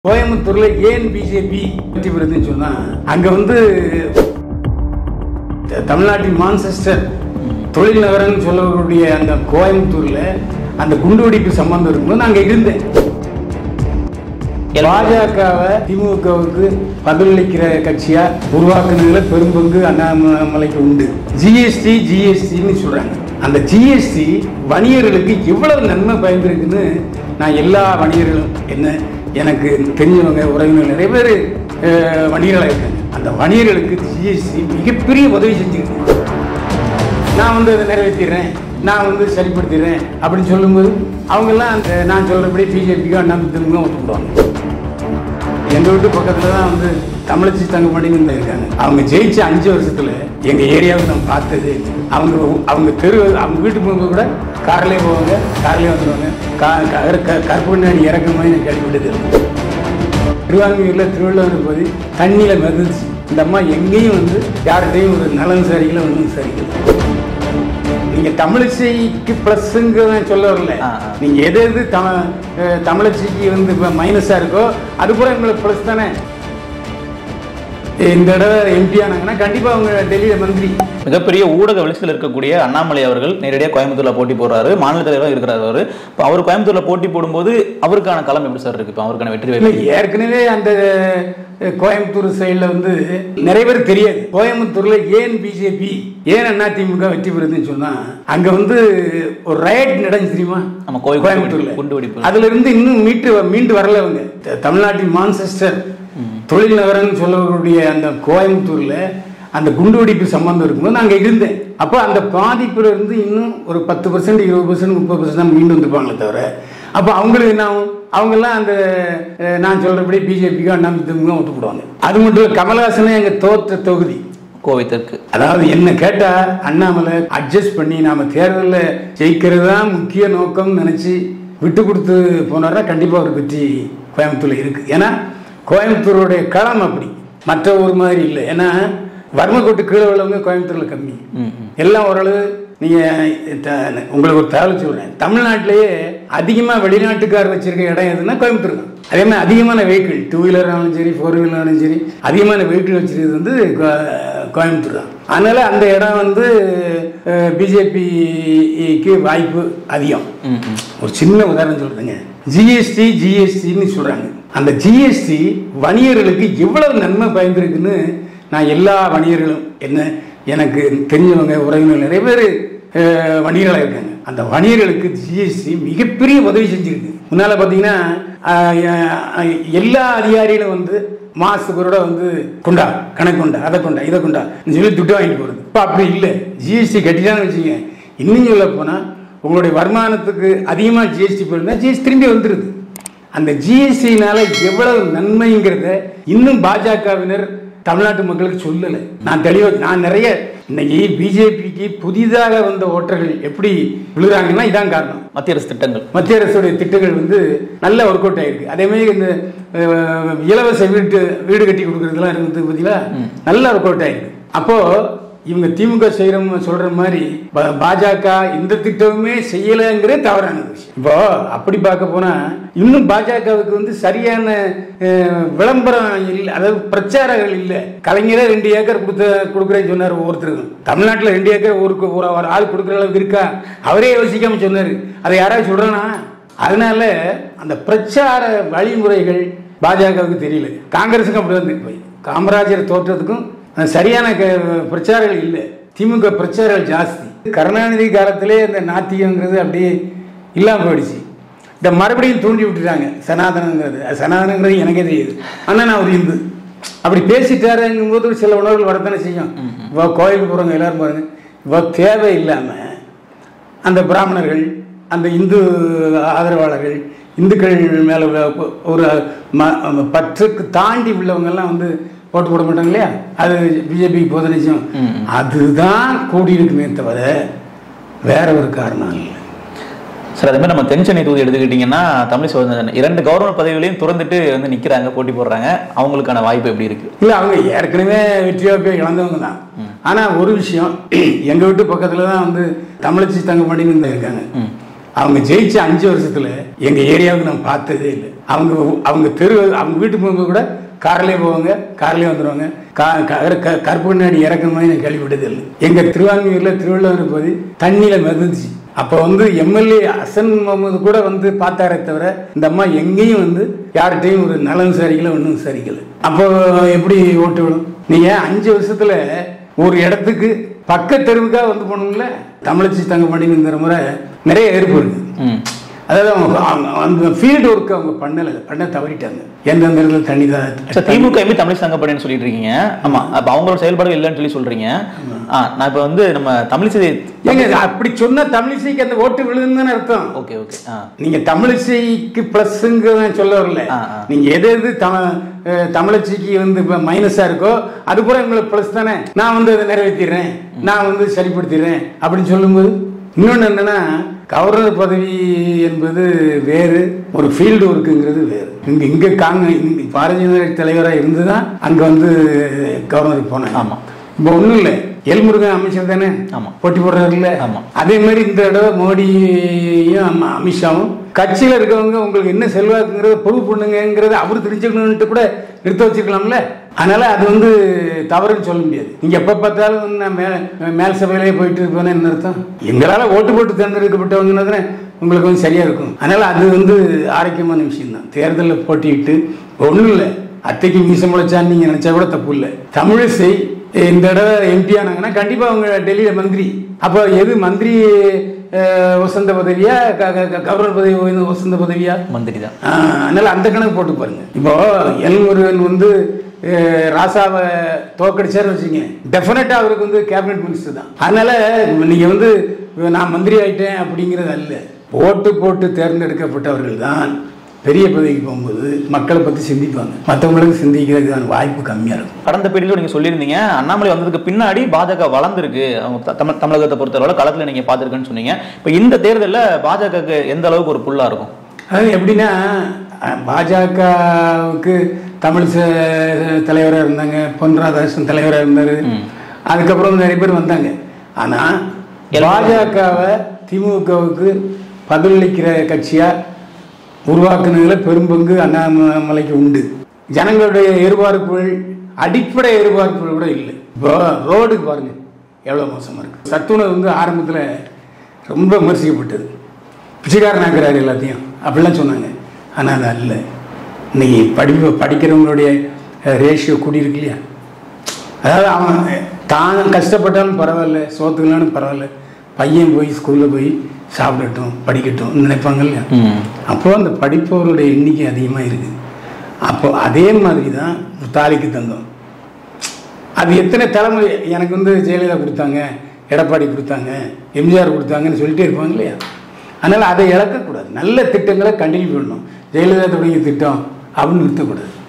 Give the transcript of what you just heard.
கோயம்புத்தூர்ல ஏன் பிஜேபி வெற்றி பெறுதுன்னு சொன்னா அங்க வந்து த- தமிழ்நாட்டின் மான்செஸ்டர் தொழில் நகரம்னு சொல்லக்கூடிய அந்த கோயம்புத்தூர்ல அந்த குண்டுவெடிப்பு சம்பந்தம் இருக்கும்போது நான் அங்க இருந்தேன் பாஜகவை திமுகவுக்கு பதிலளிக்கிற கட்சியா உருவாக்குனதுல பெரும்பங்கு அண்ணாமலைக்கு உண்டு ஜிஎஸ்டி ஜிஎஸ்டின்னு சொல்றாங்க அந்த ஜிஎஸ்டி வணிகர்களுக்கு எவ்வளவு நன்மை பயந்திருக்குன்னு நான் எல்லா வணிகர்களும் என்ன எனக்கு தெரிஞ்சவங்க உறவினர் நிறைய பேர் வணிகர்களாக இருக்காங்க அந்த வணிகர்களுக்கு ஜிஎஸ்டி மிகப்பெரிய உதவி செஞ்சிருக்கு நான் வந்து அதை நிறைவேற்றிடுறேன் நான் வந்து சரிப்படுத்திடுறேன் அப்படின்னு சொல்லும்போது அவங்கெல்லாம் அந்த நான் சொல்கிறபடி பிஜேபிக்கு அண்ணா திமுக ஒத்துக்கிடுவாங்க எங்கள் வீட்டு பக்கத்தில் தான் வந்து தமிழச்சி தங்கமணின்னு இருந்து இருக்காங்க அவங்க ஜெயிச்ச அஞ்சு வருஷத்தில் எங்கள் ஏரியாவை நான் பார்த்தது அவங்க அவங்க தெரு அவங்க வீட்டுக்கு போகும்போது கூட கார்லேயே போவாங்க கார்லேயே வந்துடுவாங்க கா க- க- கருப்பு நாடி இறக்குற மாதிரி நான் கேள்விப்பட்டது திருவான்மையூரில் திருவள்ளுவர் போது தண்ணியில் மிதந்துச்சு இந்த அம்மா எங்கேயும் வந்து யார்கிட்டையும் ஒரு நலன் சரிக்கல ஒன்றும் சரிக்கல நீங்க தமிழிசைக்கு பிளஸ்ங்க சொல்ல வரல ஆ, ஆ. நீங்க எது எது தம அஹ், தமிழிசைக்கு வந்து இப்போ மைனஸா இருக்கோ அது கூட உங்களுக்கு பிளஸ் தானே இந்த தடவை எம்பி ஆனாங்கன்னா கண்டிப்பா அவங்க டெல்லியில மந்திரி மிகப்பெரிய ஊடக வெளிச்சத்தில் இருக்கக்கூடிய அண்ணாமலை அவர்கள் நேரடியாக கோயம்புத்தூர்ல போட்டி போடுறாரு மாநில தலைவராக இருக்கிறார் அவர் இப்போ அவர் கோயம்புத்தூர்ல போட்டி போடும்போது அவருக்கான களம் எப்படி சார் இருக்கு இப்போ அவருக்கான வெற்றி இல்ல, வாய்ப்பு ஏற்கனவே அந்த அஹ், கோயம்புத்தூர் சைடில் வந்து நிறைய பேர் தெரியாது கோயம்புத்தூர்ல ஏன் பிஜேபி ஏன் அண்ணா திமுக வெற்றி பெறுதுன்னு சொன்னா அங்க வந்து ஒரு ரயட் நடந்துச்சு தெரியுமா நம்ம கோயில் கோயம்புத்தூர்ல குண்டு வெடிப்பு அதுல இருந்து இன்னும் மீட்டு மீண்டு வரல அவங்க த- தமிழ்நாட்டின் மான்செஸ்டர் தொழில் நகரம்னு சொல்லக்கூடிய அந்த கோயம்புத்தூர்ல அந்த குண்டுவெடிப்பு சம்பந்தம் இருக்கும்போது நான் அங்க இருந்தேன் அப்போ அந்த பாதிப்புல இருந்து இன்னும் ஒரு பத்து பர்சன்ட் இருபது பர்சன்ட் முப்பது பர்சன்ட் தான் மீண்டு வந்திருப்பாங்களே தவிர அப்போ அவங்களுக்கு என்ன ஆகும் அவங்கெல்லாம் அந்த அஹ், நான் சொல்றபடி பிஜேபிக்கோ அண்ணா திமுக ஒத்து போடுவாங்க அது மட்டும் இல்லை கமலஹாசனே எங்க தோற்ற தொகுதி கோவை தெற்கு அதாவது என்ன கேட்டா அண்ணாமலை அட்ஜஸ்ட் பண்ணி நாம தேர்தலில் ஜெயிக்கிறது தான் முக்கிய நோக்கம் நினைச்சு விட்டு கொடுத்து போனாரா கண்டிப்பா ஒரு வெற்றி கோயம்புத்தூர்ல இருக்கு ஏன்னா கோயம்புத்தூருடைய களம் அப்படி மற்ற ஊர் மாதிரி இல்லை ஏன்னா வர்மக்கோட்டு கீழே உள்ளவங்க கோயம்புத்தூர்ல கம்மி ம், ம். எல்லாம் ஓரளவு நீங்க த- உங்களுக்கு ஒரு தகவல் சொல்றேன் தமிழ்நாட்டிலேயே அதிகமா வெளிநாட்டுக்கார் வச்சிருக்க இடம் எதுன்னா கோயம்புத்தூர் தான் அதே மாதிரி அதிகமான வெஹிக்கிள் டூ வீலரானாலும் சரி ஃபோர் வீலரானாலும் சரி அதிகமான வெஹிக்கிள் வச்சிருக்கிறது வந்து கோ- கோயம்புத்தூர் தான் அதனால அந்த இடம் வந்து பிஜேபிக்கு வாய்ப்பு அதிகம் ம், ம். ஒரு சின்ன உதாரணம் சொல்றேங்க ஜிஎஸ்டி ஜிஎஸ்டின்னு சொல்றாங்க அந்த ஜிஎஸ்டி வணிகர்களுக்கு எவ்வளவு நன்மை பயந்திருக்குன்னு நான் எல்லா வணிகர்களும் என்ன எனக்கு தெரிஞ்சவங்க உறவினர் நிறைய பேர் வணிகர்களாக இருக்காங்க அந்த வணிகர்களுக்கு ஜிஎஸ்டி மிகப்பெரிய உதவி செஞ்சிருக்கு முன்னால பார்த்தீங்கன்னா அஹ், அஹ், எல்லா அதிகாரிகளும் வந்து மாசத்துக்கு கூட வந்து கொண்டா கணக்கு கொண்டா அதை கொண்டா இதை கொண்டா சொல்லி துட்டு வாங்கிட்டு போகிறது இப்போ அப்படி இல்லை ஜிஎஸ்டி கட்டிட்டான்னு வச்சுங்க இன்னும் சொல்ல போனால் உங்களுடைய வருமானத்துக்கு அதிகமாக ஜிஎஸ்டி போயிருந்தா ஜிஎஸ்டி திரும்பி வந்துடுது அந்த ஜிஎஸ்டினால எவ்வளவு நன்மைங்கிறத இன்னும் பாஜகவினர் தமிழ்நாட்டு மக்களுக்கு சொல்லலை நான் தெளிவாக நான் நிறைய இன்னைக்கு பிஜேபிக்கு புதிதாக வந்த ஓட்டர்கள் எப்படி விழுகிறாங்கன்னா இதான் காரணம் மத்திய அரசு திட்டங்கள் மத்திய அரசுடைய திட்டங்கள் வந்து நல்ல ஒர்க் அவுட் ஆயிருக்கு அதே மாதிரி இந்த அஹ், இலவச வீட்டு வீடு கட்டி கொடுக்கறதுலாம் இருக்குது பார்த்தீங்களா நல்ல ஒர்க் அவுட் ஆயிருக்கு அப்போ இவங்க திமுக செய்யற சொல்ற மாதிரி பா- பாஜக இந்த திட்டமுமே செய்யலைங்கிறே தவறான விஷயம் இப்போ அப்படி பார்க்க போனா இன்னும் பாஜகவுக்கு வந்து சரியான அஹ், விளம்பரம் இல்லை அதாவது பிரச்சாரங்கள் இல்லை கலைஞரே ரெண்டு ஏக்கர் கொடுத்த கொடுக்குறேன்னு சொன்னார் ஒவ்வொருத்தருக்கும் தமிழ்நாட்டில் ரெண்டு ஏக்கர் ஒரு ஒரு ஒரு ஆள் கொடுக்குற அளவுக்கு இருக்கா அவரே யோசிக்காம சொன்னார் அதை யாராவது சொல்றானா அதனால அந்த பிரச்சார வழிமுறைகள் பாஜகவுக்கு தெரியல காங்கிரஸுக்கும் அப்படி வந்து போய் காமராஜர் தோற்றத்துக்கும் அஹ், சரியான க- பிரச்சாரங்கள் இல்லை திமுக பிரச்சாரங்கள் ஜாஸ்தி கருணாநிதி காலத்திலே இந்த நாத்திகங்கிறது அப்படியே இல்லாமல் போயிடுச்சு இந்த மறுபடியும் தூண்டி விட்டுட்டாங்க சனாதனங்கிறது அது சனாதனங்கிறது எனக்கே தெரியுது ஆனால் நான் ஒரு இந்து அப்படி பேசிட்டாருங்கும் போது சில உணர்வுகள் வரத்தானே செய்யும் இவ கோயிலுக்கு போகிறவங்க எல்லாரும் பாருங்க இவ தேவை இல்லாமல் அந்த பிராமணர்கள் அந்த இந்து ஆதரவாளர்கள் இந்துக்கள் மேலே ஒரு ம- பற்றுக்கு தாண்டி உள்ளவங்கெல்லாம் வந்து ஓட்டு போட மாட்டாங்க இல்லையா அது பிஜேபிக்கு போத நிச்சயம் அதுதான் கூடி இருக்குமே தவிர வேற ஒரு காரணம் இல்லை சார் அதே மாதிரி நம்ம தென்சென்னை தொகுதி எடுத்துக்கிட்டிங்கன்னா தமிழ் சோதனை இரண்டு கவர்னர் பதவிகளையும் துறந்துட்டு வந்து நிக்கிறாங்க போட்டி போடுறாங்க அவங்களுக்கான வாய்ப்பு எப்படி இருக்கு இல்லை அவங்க ஏற்கனவே வெற்றியாக போய் இழந்தவங்க தான் ஆனால் ஒரு விஷயம் எங்கள் வீட்டு பக்கத்தில் தான் வந்து தமிழச்சி தங்கமணின்னு இருக்காங்க அவங்க ஜெயிச்ச அஞ்சு வருஷத்துல எங்க ஏரியாவுக்கு நான் பார்த்ததே இல்லை அவங்க அவங்க தெரு அவங்க வீட்டுக்கு போகும்போது கூட கார்லயே போவாங்க கார்லயே வந்துடுவாங்க கா- க- க- கருப்பு கண்ணாடி இறக்குற மாதிரி நான் கேள்விப்பட்டது இல்லை எங்க திருவான்மையூர்ல திருவள்ளுவர் போது தண்ணியில மிதந்துச்சு அப்போ வந்து எம்எல்ஏ ஹசன் முகமது கூட வந்து பார்த்தாரே தவிர இந்த அம்மா எங்கேயும் வந்து யார்கிட்டையும் ஒரு நலம் விசாரிக்கல ஒன்றும் விசாரிக்கல அப்போ எப்படி ஓட்டு விடும் நீங்க அஞ்சு வருஷத்துல ஒரு இடத்துக்கு பக்க தெருவுக்காக வந்து போனோம்ல தமிழச்சி தங்கமணிங்கிற முறை நிறைய ஏற்பு இருக்கு ம் அதாவது அவங்க அவங்க- அந்த ஃபீல்டு ஒர்க் அவங்க பண்ணலை பண்ண தவறிட்டாங்க எந்தெந்த இடத்துல தண்ணி சார் தான் திமுக எப்படி தமிழ் சங்கப்படின்னு சொல்லிட்டு இருக்கீங்க ஆமா அப்ப அவங்களோட செயல்பாடு இல்லைன்னு சொல்லி சொல்றீங்க ஆ நான் இப்ப வந்து நம்ம தமிழிசை ஏங்க அப்படி சொன்னா தமிழிசைக்கு அந்த ஓட்டு விழுதுன்னு அர்த்தம் ஓகே ஓகே ஆ நீங்க தமிழிசைக்கு பிளஸ்ங்க சொல்ல வரல ஆ, ஆ. நீங்க எது எது தம அஹ், தமிழச்சிக்கு வந்து இப்போ மைனஸா இருக்கோ அது பூரா உங்களுக்கு பிளஸ் தானே நான் வந்து அதை நிறைவேற்றிடுறேன் நான் வந்து சரிப்படுத்திடுறேன் அப்படின்னு சொல்லும்போது இன்னொன்று என்னன்னா கவர்னர் பதவி என்பது வேறு ஒரு ஃபீல்டு ஒர்க்குங்கிறது வேறு இங்க இங்க காங்க இங்க பாரதிய ஜனதா தலைவராக இருந்து தான் அங்க வந்து கவர்னருக்கு போனாங்க ஆமா. இப்போ ஒன்றும் இல்லை எல்முருகன் அமைச்சர் தானே ஆமா. போட்டி போடுறாருல்ல ஆமா. அதே மாதிரி இந்த தடவை மோடியும் அம்மா- அமித்ஷாவும் கட்சியில் இருக்கவங்க உங்களுக்கு என்ன செல்வாக்குங்கிறத ப்ரூவ் பண்ணுங்கிறத அவர் தெரிஞ்சுக்கணும்ட்டு கூட நிறுத்த வச்சிருக்கலாம்ல அதனால அது வந்து தவறுன்னு சொல்ல முடியாது நீங்க எப்ப பார்த்தாலும் நான் மே மேல் சபையிலே போயிட்டு இருப்பேன்னு என்ன அர்த்தம் எங்களால ஓட்டு போட்டு தேர்ந்தெடுக்கப்பட்டவங்கன்னா தானே உங்களுக்கு வந்து சரியா இருக்கும் அதனால அது வந்து ஆரோக்கியமான விஷயம் தான் தேர்தலில் போட்டியிட்டு ஒன்றும் இல்லை அத்தைக்கு மீசம் முளைச்சான்னு நீங்க நினைச்சா கூட தப்பு இல்லை தமிழிசை இந்த தடவை எம்பி ஆனாங்கன்னா கண்டிப்பா அவங்க டெல்லியில மந்திரி அப்போ எது மந்திரி அஹ், வசந்த பதவியா க- க- க- கவர்னர் பதவி ஓய்ந்த வசந்த பதவியா மந்திரி தான் ஆஹ், அதனால அந்த கணக்கு போட்டு பாருங்க இப்போ எல்முருகன் வந்து அஹ், ராசாவை தோக்கடிச்சாரு வச்சுங்க டெஃபினட்டா அவருக்கு வந்து கேபினெட் மினிஸ்டர் தான் அதனால நீங்க வந்து நான் மந்திரி ஆயிட்டேன் அப்படிங்கிறது அல்ல ஓட்டு போட்டு தேர்ந்தெடுக்கப்பட்டவர்கள் தான் பெரிய பதவிக்கு போகும்போது மக்களை பத்தி சிந்திப்பாங்க மற்றவங்களுக்கு சிந்திக்கிறதுக்கான வாய்ப்பு கம்மியா இருக்கும் கடந்த பீரியட்ல நீங்க சொல்லியிருந்தீங்க அண்ணாமலை வந்ததுக்கு பின்னாடி பாஜக வளர்ந்துருக்கு அவங்க த- தமிழ் தமிழகத்தை பொறுத்தளவுல களத்துல நீங்க பாத்துருக்கேன்னு சொன்னீங்க இப்ப இந்த தேர்தல்ல பாஜகக்கு எந்த அளவுக்கு ஒரு புல்லா இருக்கும் அது எப்படின்னா அஹ், பாஜகவுக்கு தமிழ் தலைவராக இருந்தாங்க பொன் ராதாகிருஷ்ணன் தலைவராக இருந்தார் அதுக்கப்புறம் நிறைய பேர் வந்தாங்க ஆனால் பாஜகவை திமுகவுக்கு பதிலளிக்கிற கட்சியாக உருவாக்குனதுல பெரும்பங்கு அண்ணாமலைக்கு உண்டு ஜனங்களுடைய எதிர்பார்ப்புகள் அடிப்படை எதிர்பார்ப்புகள் கூட இல்லை இப்போ ரோடுக்கு பாருங்க எவ்வளோ மோசமாக இருக்கு சத்துணவு வந்து ஆரம்பத்தில் ரொம்ப விமர்சிக்கப்பட்டது பிச்சைக்காரன் ஆக்குறாரு எல்லாத்தையும் அப்படிலாம் சொன்னாங்க ஆனால் அது அல்ல இன்னைக்கு படிப்பு படிக்கிறவங்களுடைய ரேஷியோ கூடி இருக்கு இல்லையா அதாவது அவன் தான் கஷ்டப்பட்டாலும் பரவாயில்ல சோத்துக்கலான்னு பரவாயில்ல பையன் போய் ஸ்கூலில் போய் சாப்பிடட்டும் படிக்கட்டும் நினைப்பாங்க இல்லையா அப்போ அந்த படிப்பவர்களுடைய எண்ணிக்கை அதிகமாக இருக்குது அப்போ அதே மாதிரி தான் தாலிக்கு தந்தோம் அது எத்தனை தலைமுறை எனக்கு வந்து ஜெயலலிதா கொடுத்தாங்க எடப்பாடி கொடுத்தாங்க எம்ஜிஆர் கொடுத்தாங்கன்னு சொல்லிட்டே இருப்பாங்க இல்லையா அதனால் அதை இழக்கக்கூடாது நல்ல திட்டங்களை கண்டினியூ பண்ணணும் ஜெயலலிதா தொடங்கிய திட்டம் அப்படின்னு நிறுத்தக்கூடாது